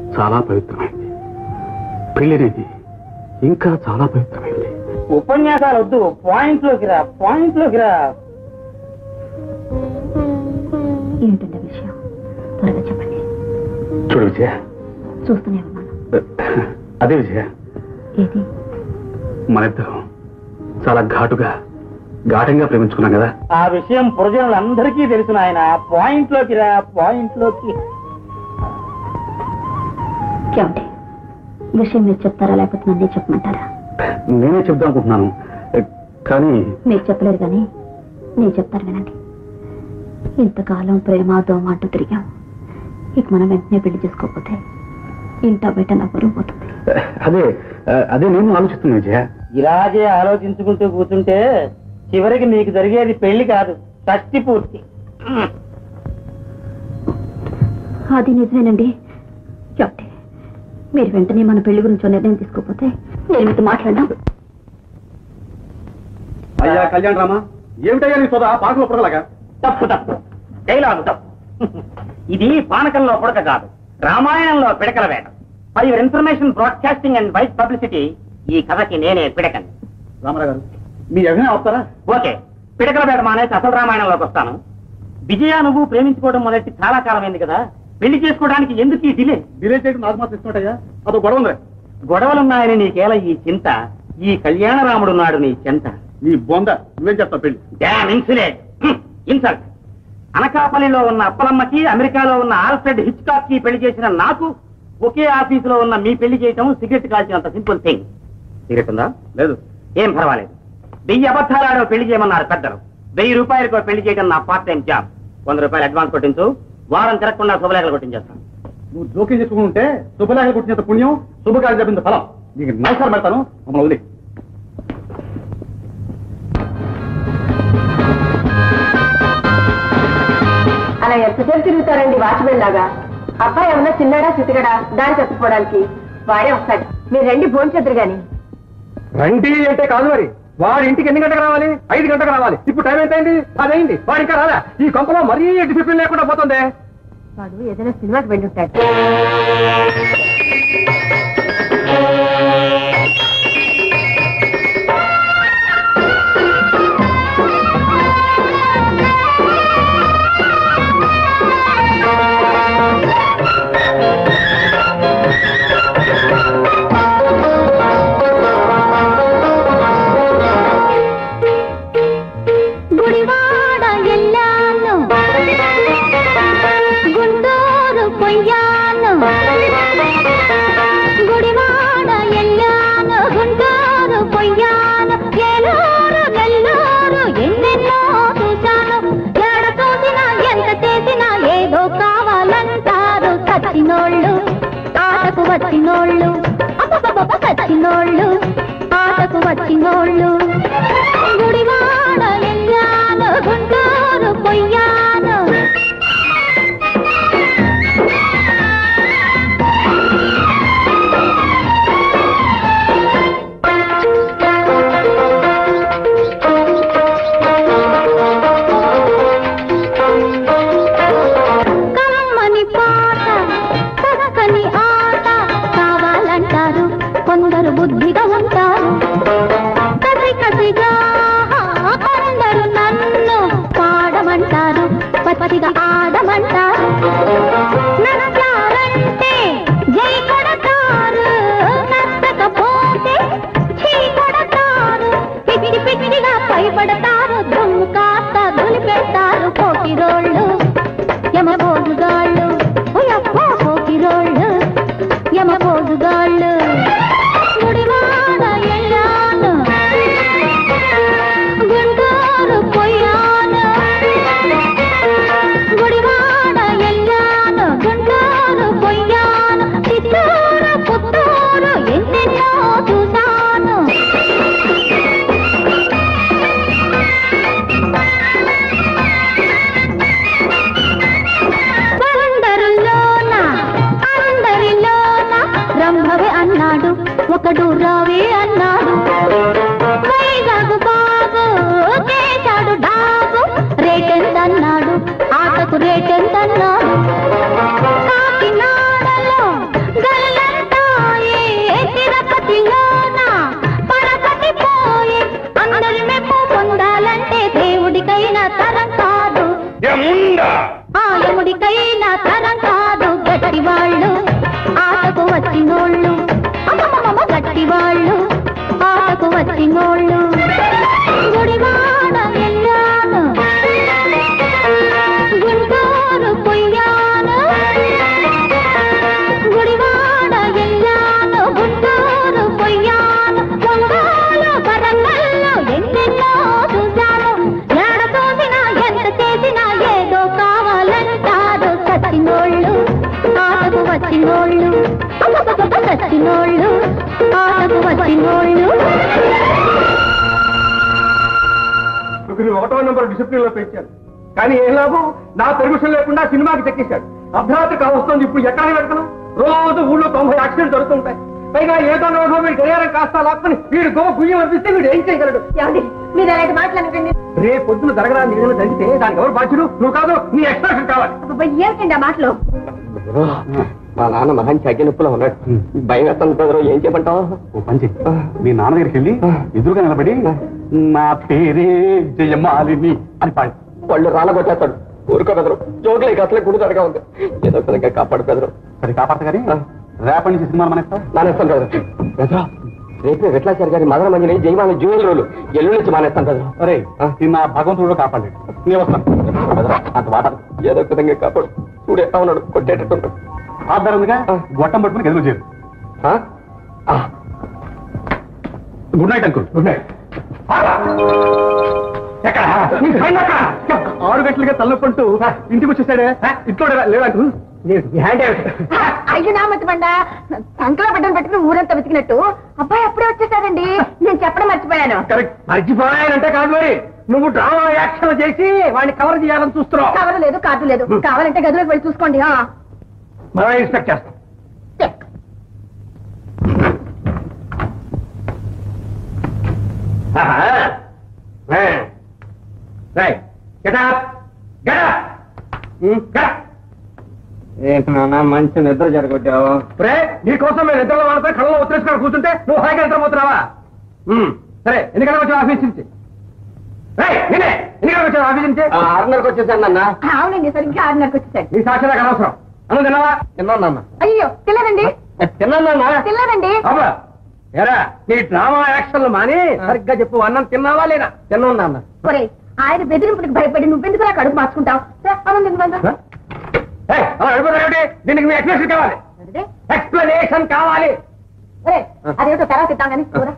చాలా పవిత్రమైంది పెళ్ళనేది ఇంకా చాలా పవిత్రమైంది ఉపన్యాసాలు వద్దు పాయింట్ లోకి రా పాయింట్ లోకి రా ఏంటంటే విషయం త్వరగా చెప్పండి చూడు విజయ చూస్తూనే ఉన్నాను అదే విజయ ఏది మన ఇద్దరం చాలా ఘాటుగా ఘాటంగా ప్రేమించుకున్నాం కదా ఆ విషయం ప్రజలందరికీ తెలుసు నాయన పాయింట్ లోకి రా పాయింట్ లోకి ఏమండి విషయం మీరు చెప్తారా లేకపోతే నన్నే చెప్పమంటారా నేనే చెప్దాం అనుకుంటున్నాను కానీ మీరు చెప్పలేరు కానీ నేను చెప్తాను వినండి ఇంతకాలం ప్రేమ దోమ అంటూ తిరిగాం ఇక మనం వెంటనే పెళ్లి చేసుకోకపోతే ఇంట బయట నా బరువు పోతుంది అదే అదే నేను ఆలోచిస్తున్నా విజయ ఇలాగే ఆలోచించుకుంటూ కూర్చుంటే చివరికి నీకు జరిగేది పెళ్లి కాదు షష్టి పూర్తి అది నిజమేనండి ఏమండి మీరు వెంటనే మన పెళ్లి గురించి ఓ నిర్ణయం తీసుకోకపోతే నేను మీతో మాట్లాడడం అయ్యా కళ్యాణ్ రామా ఏమిటయ్యా నీ సోదా పాకలో పుడగలాగా తప్పు తప్పు డైలాగు తప్పు ఇది పానకంలో పుడక కాదు రామాయణంలో పిడకల వేట for your information broadcasting and vice publicity ఈ కథకి నేనే పిడకని రామారావు గారు మీ అభినయం అవుతారా ఓకే పిడకల వేట మానేసి అసలు రామాయణంలోకి వస్తాను విజయ నువ్వు ప్రేమించుకోవడం మొదటి చాలా కాలమైంది కదా పెళ్లి చేసుకోవడానికి ఎందుకు ఈ డిలే డిలే చేయడం నాకు మాత్రం ఇష్టమటయ్యా అదో గొడవ ఉంది గొడవలున్నాయని నీకేలా ఈ చింత ఈ కళ్యాణరాముడున్నాడు నీ చింత నీ బొంద నువ్వేం చెప్తావు పెళ్లి డామ్ ఇన్సులేట్ ఇన్సల్ట్ అనకాపల్లిలో ఉన్న అప్పలమ్మకి అమెరికాలో ఉన్న ఆల్ఫ్రెడ్ హిచ్కాక్ కి పెళ్లి చేసిన నాకు ఒకే ఆఫీసులో ఉన్న మీ పెళ్లి చేయటం సిగరెట్ కాల్చినంత సింపుల్ థింగ్ సిగరెట్ ఉందా లేదు ఏం పర్వాలేదు వెయ్యి అబద్ధాలాడో పెళ్లి చేయమన్నారు పెద్దలు వెయ్యి రూపాయలకు పెళ్లి చేయడం నా పార్ట్ టైం జాబ్ వంద రూపాయలు అడ్వాన్స్ కొట్టించు వారం తిరగకుండా శుభలేఖలు కొట్టించేస్తాను నువ్వు జోక్యం చేసుకుంటే శుభలేఖ పుట్టినంత పుణ్యం శుభకార్యం చెప్పింది ఫలం నీకు నమస్కారం పెడతాను మమ్మల్ని వదిలే అలా ఎంతసేపు తిరుగుతారండి వాచ్మెన్ లాగా అబ్బాయి ఏమన్నా చిన్నాడా చితికడా దారి తప్పిపోవడానికి వాడే వస్తాడు మీరు రండి భోంచెద్దరు గాని రండి అంటే కాదు మరి వాడి ఇంటికి ఎన్ని గంటలకు రావాలి ఐదు గంటలకు రావాలి ఇప్పుడు టైం ఎంత అయింది అదైంది వాడు ఇంకా రాదా ఈ కొంపలో మరీ డిసిప్లిన్ లేకుండా పోతుంది వాడు ఏదైనా సినిమాకి వెళ్ళి ఉంటాడు గుడివాడ ఎల్లాను గుంటూరు పొయ్యాను గుడివాడ ఎల్లాను గుంటూరు పొయ్యాను ఏలూరు నెల్లూరు ఎన్నెన్నో చూశాను ఎడ చూసినా ఎంత చేసినా ఏదో కావాలంటారు సచ్చినోళ్ళు ఆటకు వచ్చినోళ్ళు అబ్బబ్బబ్బ సచ్చినోళ్ళు ఆటకు వచ్చినోళ్ళు గుడివాడ ఎల్లాను గుంటూరు పొయ్యాను కమ్మని పాట చక్కని ఆట కావాలంటారు కొందరు బుద్ధిగా ఉంటారు కసి కసిగా కొందరు నన్ను పాడమంటారు పచ్చిగా ఆడమంటారు నచ్చారంటే జై కొడతారు నచ్చకపోతే చీ కొడతారు పిచ్చి పిచ్చిగా భయపడతారు దుమ్ము కాస్త దులిపెడతారు పోకిరోళ్ళు యమబోదుగాళ్ళు ఓయప్పో పోకిరోళ్ళు యమబోదుగాళ్ళు గుడివాడ ఎల్లాను గుంటూరు పొయ్యాను గుడివాడ ఎల్లాను గుంటూరు పొయ్యాను చిత్తూరు పుత్తూరు ఎన్నెన్నో చూశాను అందరిలోన అందరిలోన రంభవే అన్నాడు ఒకడు రావే అన్నాడు వైజాగ్ బాబు చేశాడు డాబు రేటెంత అన్నాడు ఆటకు రేటెంత అన్నాడు కాకినాడలో ఆయముడికైనా తరం కాదు గట్టి వాళ్ళు ఆటకు వచ్చినోళ్ళు అమ్మమ్మమ్మ గట్టి వాళ్ళు ఆటకు వచ్చినోళ్ళు గుడివాడ వెళ్ళాను గుంటూరు పొయ్యాను గుడివాడ వెళ్ళాను గుంటూరు పొయ్యాను ఒంగోలు వరంగల్లో ఎన్నెన్నో చూశాను ఏడ చూసినా ఎంత చేసినా ఏదో కావాలంటారు సచ్చినోళ్ళు ఆటకు వచ్చినోళ్ళు అబ్బబ్బబ్బ సచ్చినోళ్ళు ఆటకు వచ్చినోళ్ళు ముగ్గురు ఒకటో నెంబర్ డిసిప్లిన్ లో పెంచాను కానీ ఏం లాభం నా పెర్మిషన్ లేకుండా సినిమాకి చెక్కేశాడు అర్ధరాత్రి వస్తుంది ఇప్పుడు ఎక్కడ పెడతాను రోజు ఊళ్ళో తొంభై యాక్సిడెంట్ జరుగుతుంటాయి పైగా ఏదో రోజు వీడి గడియారం కాస్త లాక్కుని వీడు గొప్ప గుయ్యం అనిపిస్తే వీడు ఏం చేయగలడు ఏమండి మీరు అలాంటి మాట్లాడకండి రేపు పొద్దున జరగడానికి ఏదైనా జరిగితే దానికి ఎవరు బాధ్యుడు నువ్వు కాదు నీ ఎక్స్ప్రెషన్ కావాలి అబ్బబ్బా, ఏమిటండి ఆ మాటలు మా నాన్న మహాన్ చగ్గి నొప్పులో ఉన్నాడు భయం వేస్తాను బ్రదరు ఏం చేయమంటావు ఓ పని చెయ్యి. మీ నాన్న దగ్గరికి వెళ్ళి ఎదురుగా నిలబడి నా పేరే జయమాలిని అని పాడి వాళ్ళు రాలగొట్టేస్తాడు ఊరుకో బెదరు జోకులకి అసలే గుడి జరగా ఉంది ఏదో విధంగా కాపాడు బెదరు సరే కాపాడతా కానీ రేపటి నుంచి సినిమాలు మనస్తా మానేస్తాను బెదరు బెదరా రేపే వెట్లాచారి గారి మదన మంజరి జయమాన జ్యువెల్ రోలు ఎల్లు నుంచి మానేస్తాను బెదరు అరే నిన్న భగవంతుడు కాపాడలేడు నేను వస్తాను బెదరా అంత మాట ఏదో ఒక విధంగా కాపాడు చూడేస్తా ఉన్నాడు కొట్టేటట్టు ఆధారం ఉందిగా గొట్టం పట్టుకుని గదిలో చేరు good night uncle good night ఎక్కడ ఆరు గంటలుగా తల్లపంటూ ఇంటికి వచ్చేసాడే ఇంట్లో లేదంటూ హ్యాండ్ అయ్యో నా మతి బండ సంకలో బిడ్డను పెట్టుకుని ఊరంతా వెతికినట్టు అబ్బాయి అప్పుడే వచ్చేసారండి నేను చెప్పడం మర్చిపోయాను కరెక్ట్ మర్చిపోయానంటే కాదు మరి నువ్వు డ్రామా యాక్షన్ చేసి వాడిని కవర్ చేయాలని చూస్తున్నావు కవర్ లేదు కార్డు లేదు కావాలంటే గదిలోకి వెళ్ళి చూసుకోండి ఆ. మనం ఇన్స్పెక్ట్ చేస్తాం చెక్. ఏంటి నాన్న మంచి నిద్ర జరగొట్టావు రే నీకోసం మేము నిద్రలో వాడితే కళ్ళలో ఉత్తరేసుకొని కూర్చుంటే నువ్వు హాయిగా నిద్రపోతున్నావా ఉమ్, సరే ఎన్ని గంటలకు వచ్చావు ఆఫీస్ నుంచి రేయ్, నిన్నే, ఎన్ని గంటలకు వచ్చావు ఆఫీస్ నుంచి ఆరున్నరకు వచ్చేసాను నాన్న అవునండి సరిగ్గా ఆరున్నరకు వచ్చేసాడు నీ సాక్షి నాకు అనవసరం అన్నం తిన్నావా తిన్నాను నాన్న అయ్యో తిల్లదండి తిన్నాను నాన్న తిల్లదండి అబ్బా ఎరా నీ డ్రామా యాక్షన్లు మాని సరిగ్గా చెప్పు అన్నం తిన్నావా లేదా తిన్నాను నాన్న ఒరే ఆయన బెదిరింపులకు భయపడి నువ్వెందుకు నాకు అడుగు మార్చుకుంటావు రా, అన్నం తినమందా ఏయ్, అలా అడిపోతారేమిటి దీనికి మీ ఎక్స్ప్లెనేషన్ కావాలి ఎక్స్ప్లెనేషన్ కావాలి ఒరే అదేమిటో తర్వాత ఇద్దాం కానీ కూర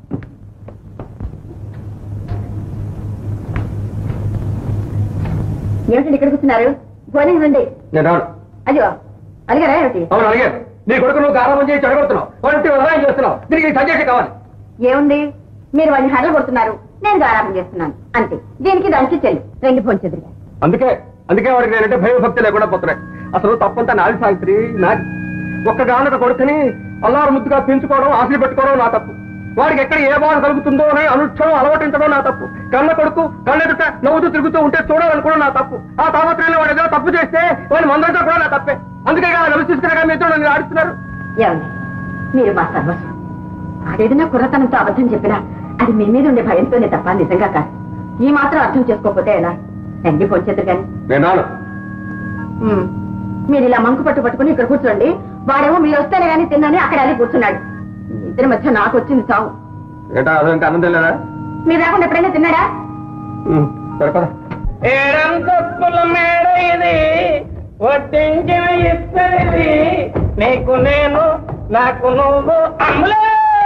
ఏమిటండి ఇక్కడ కూర్చున్నారు భోజనం రండి నేను రాను అయ్యో అడిగారా ఏమిటి అవును అలాగే నీ కొడుకు నువ్వు గారాబం చేసి చెడగొడుతున్నావు వంటి ఉదయం చేస్తున్నావు దీనికి సజెషన్ కావాలి ఏముంది మీరు వాడిని హడలు కొడుతున్నారు నేను గారాపం చేస్తున్నాను అంతే దీనికి దానికి చెల్లి రెండు భోంచెదురుగా అందుకే అందుకే వాడికి నేనంటే భయభక్తి లేకుండా పోతున్నాయి అసలు తప్పంతా నాది సావిత్రి నాది ఒక్కగానొక కొడుకుని అల్లారు ముద్దుగా పెంచుకోవడం ఆశలు పెట్టుకోవడం నా తప్పు వాడికి ఎక్కడ ఏ బాధ కలుగుతుందో అని అనుక్షణం అలవటించడం నా తప్పు కన్న కొడుకు కళ్ళెదుట నవ్వుతూ తిరుగుతూ ఉంటే చూడాలనుకోవడం నా తప్పు ఆ తాపత్రయంలో వాడు ఏదైనా తప్పు చేస్తే వాడిని మందరితో కూడా నా తప్పే అందుకే నవ్వు తీసుకురాగా మీతో నన్ను ఆడిస్తున్నారు ఏమండి మీరు మా సర్వస్వం ఆడేదైనా కుర్రతనంతో అబద్ధం చెప్పినా అది మీ మీద ఉండే భయంతోనే తప్ప నిజంగా కాదు ఈ మాత్రం అర్థం చేసుకోకపోతే ఎలా రండి పొంచేద్దరు కానీ నేను రాను ఉమ్. మీరు ఇలా మంకు పట్టు పట్టుకుని ఇక్కడ కూర్చోండి వాడేమో మీరు వస్తేనే కానీ తిన్నాని అక్కడ వెళ్ళి కూర్చున్నాడు మీ ఇద్దరి మధ్య నాకు వచ్చింది చావు ఏంటా అదంటే అన్నం లేదా మీరు రాకుండా ఎప్పుడైనా తిన్నాడా సరిపదా ఏడంతస్తుల మేడ ఇది వడ్డించిన ఇత్తడిది నీకు నేను నాకు నువ్వు అమ్ములే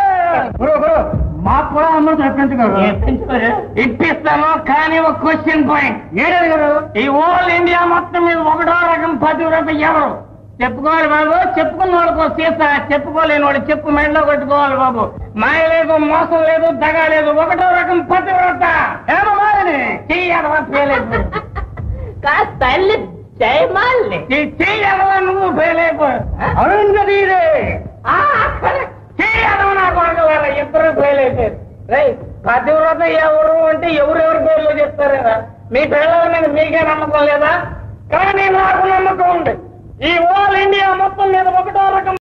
మాకు కూడా అన్నం తెప్పించుకోరు ఇప్పిస్తాను కానీ ఒక క్వశ్చన్ పాయింట్ ఏడాది గారు ఈ ఓల్ ఇండియా మొత్తం మీద ఒకటో రకం పది రూపాయలు ఎవరు చెప్పుకోవాలి బాబు చెప్పుకున్న వాళ్ళకు సీసా చెప్పుకోలేని వాళ్ళు చెప్పు మెడలో కొట్టుకోవాలి బాబు మాయ లేదు మోసం లేదు దగ లేదు ఒకటో రకం పతివ్రత ఏమని చెయ్యడవా ఫెయిలైపోయి తల్లి చేయమాలి చెయ్యడవా నువ్వు ఫెయిలైపోయి అరుంధతి చెయ్యడవ నా కొడుకు వాళ్ళ ఇద్దరు ఫెయిల్ అయిపోయారు రేయ్ పతివ్రత ఎవరు అంటే ఎవరెవరి పేర్లు చెప్తారు కదా మీ పిల్లల మీద మీకే నమ్మకం లేదా కానీ నాకు నమ్మకం ఉంది ఈ ఓల్ ఇండియా మొత్తం మీద